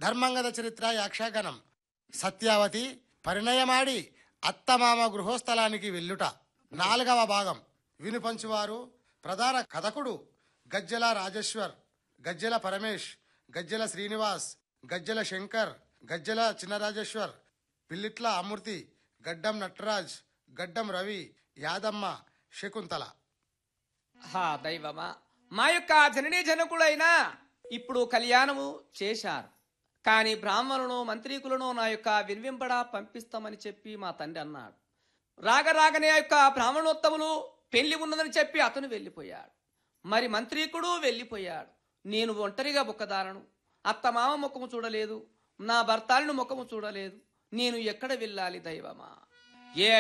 ధర్మంగద చరిత్ర యక్షగణం సత్యావతి పరిణయమాడి అత్తమామ గృహస్థలానికి వెళ్ళుట నాలుగవ భాగం వినుపంచువారు ప్రధాన కథకుడు గజ్జల రాజేశ్వర్ గజ్జల పరమేష్ గజ్జల శ్రీనివాస్ గజ్జల శంకర్ గజ్జల చిన్నరాజేశ్వర్ పిల్లిట్ల అమూర్తి గడ్డం నటరాజ్ గడ్డం రవి యాదమ్మ శకుంతల హా దైవమా మా యొక్క జననీ జనకుడైనా ఇప్పుడు కళ్యాణము చేశారు కానీ బ్రాహ్మణులను మంత్రీకులను నా యొక్క వినివింపడా పంపిస్తామని చెప్పి మా తండ్రి అన్నాడు రాగ రాగనే ఆ యొక్క బ్రాహ్మణోత్తములు పెళ్లి ఉన్నదని చెప్పి అతను వెళ్ళిపోయాడు మరి మంత్రీకుడు వెళ్ళిపోయాడు నేను ఒంటరిగా బుక్కదారను అత్త మామ ముఖము చూడలేదు నా భర్తాలను ముఖము చూడలేదు నేను ఎక్కడ వెళ్ళాలి దైవమా ఏ